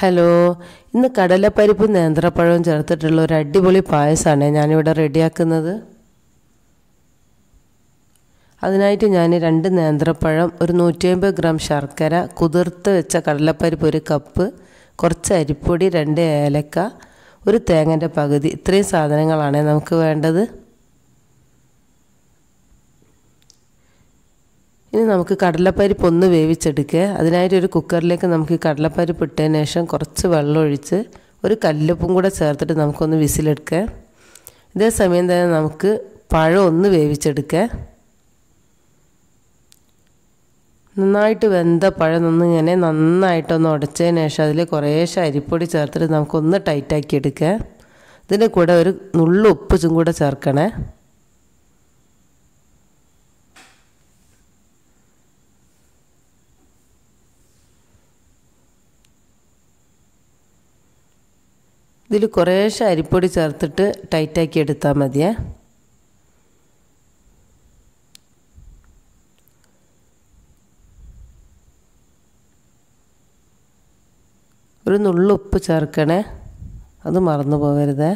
hello ഇന്ന് കടലപ്പരിപ്പും നേന്ത്രപ്പഴവും ചേർത്തിട്ടുള്ള ഒരു അടിപൊളി പായസമാണ് ഞാനിവിടെ റെഡിയാക്കുന്നത് അതിനായിട്ട് ഞാൻ രണ്ട് നേന്ത്രപ്പഴം ഒരു നൂറ്റി അമ്പത് ഗ്രാം ശർക്കര കുതിർത്ത് വെച്ച കടലപ്പരിപ്പ് ഒരു കപ്പ് കുറച്ച് അരിപ്പൊടി രണ്ട് ഏലക്ക ഒരു തേങ്ങൻ്റെ പകുതി ഇത്രയും സാധനങ്ങളാണ് നമുക്ക് വേണ്ടത് ഇനി നമുക്ക് കടലപ്പരിപ്പ് ഒന്ന് വേവിച്ചെടുക്കുക അതിനായിട്ട് ഒരു കുക്കറിലേക്ക് നമുക്ക് ഈ കടലപ്പരിപ്പ് ഇട്ടതിന് ശേഷം കുറച്ച് വെള്ളം ഒഴിച്ച് ഒരു കല്ലുപ്പും കൂടെ ചേർത്തിട്ട് നമുക്കൊന്ന് വിസിലെടുക്കുക ഇതേ സമയം തന്നെ നമുക്ക് പഴം ഒന്ന് വേവിച്ചെടുക്കുക നന്നായിട്ട് വെന്ത പഴം ഒന്നിങ്ങനെ നന്നായിട്ടൊന്ന് ഉടച്ചതിന് ശേഷം അതിൽ കുറേശ്ശെ അരിപ്പൊടി ചേർത്തിട്ട് നമുക്കൊന്ന് ടൈറ്റാക്കി എടുക്കുക ഇതിൻ്റെ കൂടെ ഒരു നുള്ളു ഉപ്പും കൂടെ ചേർക്കണേ ഇതിൽ കുറേശ്ശെ അരിപ്പൊടി ചേർത്തിട്ട് ടൈറ്റാക്കി എടുത്താൽ മതിയേ ഒരു നുള്ളു ഉപ്പ് ചേർക്കണേ അത് മറന്നു പോകരുതേ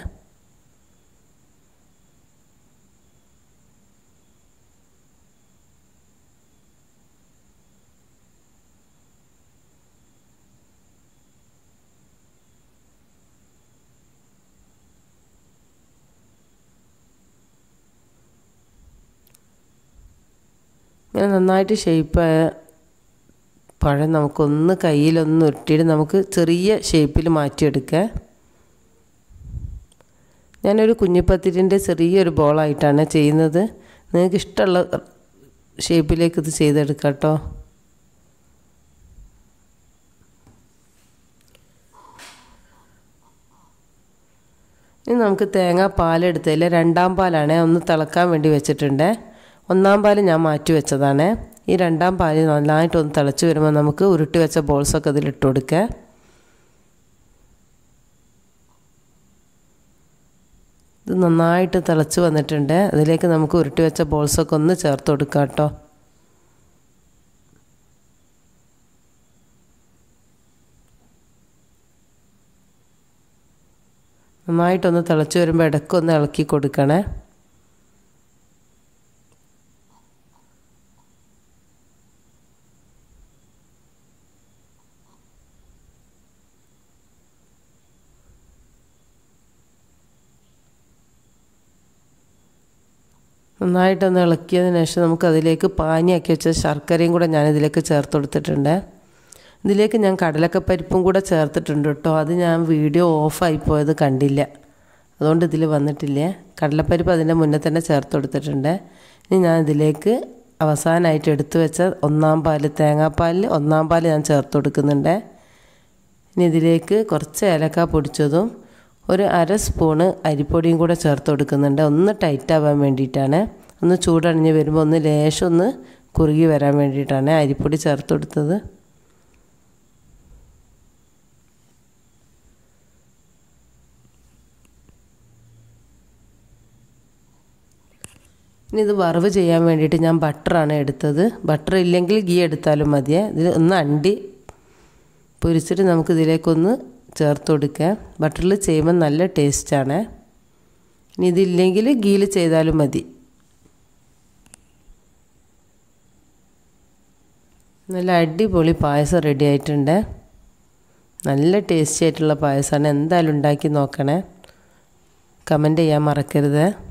ഇങ്ങനെ നന്നായിട്ട് ഷേപ്പായ പഴം നമുക്കൊന്ന് കയ്യിലൊന്ന് ഉരുട്ടിയിട്ട് നമുക്ക് ചെറിയ ഷേപ്പിൽ മാറ്റിയെടുക്കുക ഞാനൊരു കുഞ്ഞിപ്പത്തിരിൻ്റെ ചെറിയൊരു ബോളായിട്ടാണ് ചെയ്യുന്നത് നിങ്ങൾക്ക് ഇഷ്ടമുള്ള ഷേപ്പിലേക്ക് ഇത് ചെയ്തെടുക്കാം കേട്ടോ ഇനി നമുക്ക് തേങ്ങ പാലെടുത്തതിൽ രണ്ടാം പാലാണ് ഒന്ന് തിളക്കാൻ വേണ്ടി വെച്ചിട്ടുണ്ട് ഒന്നാം പാൽ ഞാൻ മാറ്റി വെച്ചതാണ് ഈ രണ്ടാം പാല് നന്നായിട്ടൊന്ന് തിളച്ച് വരുമ്പോൾ നമുക്ക് ഉരുട്ടി വെച്ച ബോൾസൊക്കെ ഇതിൽ ഇട്ട് കൊടുക്കുക ഇത് നന്നായിട്ട് തിളച്ച് വന്നിട്ടുണ്ട് അതിലേക്ക് നമുക്ക് ഉരുട്ടി വെച്ച ബോൾസൊക്കെ ഒന്ന് ചേർത്ത് കൊടുക്കാം കേട്ടോ നന്നായിട്ടൊന്ന് തിളച്ച് വരുമ്പോൾ ഇടയ്ക്കൊന്ന് ഇളക്കി കൊടുക്കണേ നന്നായിട്ടൊന്ന് ഇളക്കിയതിന് ശേഷം നമുക്ക് അതിലേക്ക് പാനിയാക്കി വെച്ച ശർക്കരയും കൂടെ ഞാൻ ഇതിലേക്ക് ചേർത്ത് കൊടുത്തിട്ടുണ്ട് ഇതിലേക്ക് ഞാൻ കടലക്കപ്പരിപ്പും കൂടെ ചേർത്തിട്ടുണ്ട് കേട്ടോ അത് ഞാൻ വീഡിയോ ഓഫായി പോയത് കണ്ടില്ല അതുകൊണ്ട് ഇതിൽ വന്നിട്ടില്ല കടലപ്പരിപ്പ് അതിൻ്റെ മുന്നേ തന്നെ ചേർത്ത് കൊടുത്തിട്ടുണ്ട് ഇനി ഞാൻ ഇതിലേക്ക് അവസാനമായിട്ട് എടുത്തു വെച്ച ഒന്നാം പാല് തേങ്ങാപ്പാലിൽ ഒന്നാം പാല് ഞാൻ ചേർത്ത് കൊടുക്കുന്നുണ്ട് ഇനി ഇതിലേക്ക് കുറച്ച് ഏലക്ക പൊടിച്ചതും ഒരു അര സ്പൂണ് അരിപ്പൊടിയും കൂടെ ചേർത്ത് കൊടുക്കുന്നുണ്ട് ഒന്ന് ടൈറ്റ് ആവാൻ വേണ്ടിയിട്ടാണ് ഒന്ന് ചൂടണിഞ്ഞ് വരുമ്പോൾ ഒന്ന് ലേശം ഒന്ന് കുറുകി വരാൻ വേണ്ടിയിട്ടാണ് അരിപ്പൊടി ചേർത്ത് കൊടുത്തത് ഇനി ഇത് വറവ് ചെയ്യാൻ വേണ്ടിയിട്ട് ഞാൻ ബട്ടറാണ് എടുത്തത് ബട്ടർ ഇല്ലെങ്കിൽ ഗീ എടുത്താലും മതിയേ ഇതിൽ ഒന്ന് അണ്ടി പൊരിച്ചിട്ട് നമുക്ക് ഇതിലേക്കൊന്ന് ചേർത്ത് കൊടുക്കുക ബട്ടറിൽ ചെയ്യുമ്പോൾ നല്ല ടേസ്റ്റാണ് ഇനി ഇതില്ലെങ്കിൽ ഗീയിൽ ചെയ്താലും മതി നല്ല അടിപൊളി പായസം റെഡി ആയിട്ടുണ്ട് നല്ല ടേസ്റ്റി ആയിട്ടുള്ള പായസമാണ് എന്തായാലും ഉണ്ടാക്കി നോക്കണേ കമൻറ്റ് ചെയ്യാൻ മറക്കരുത്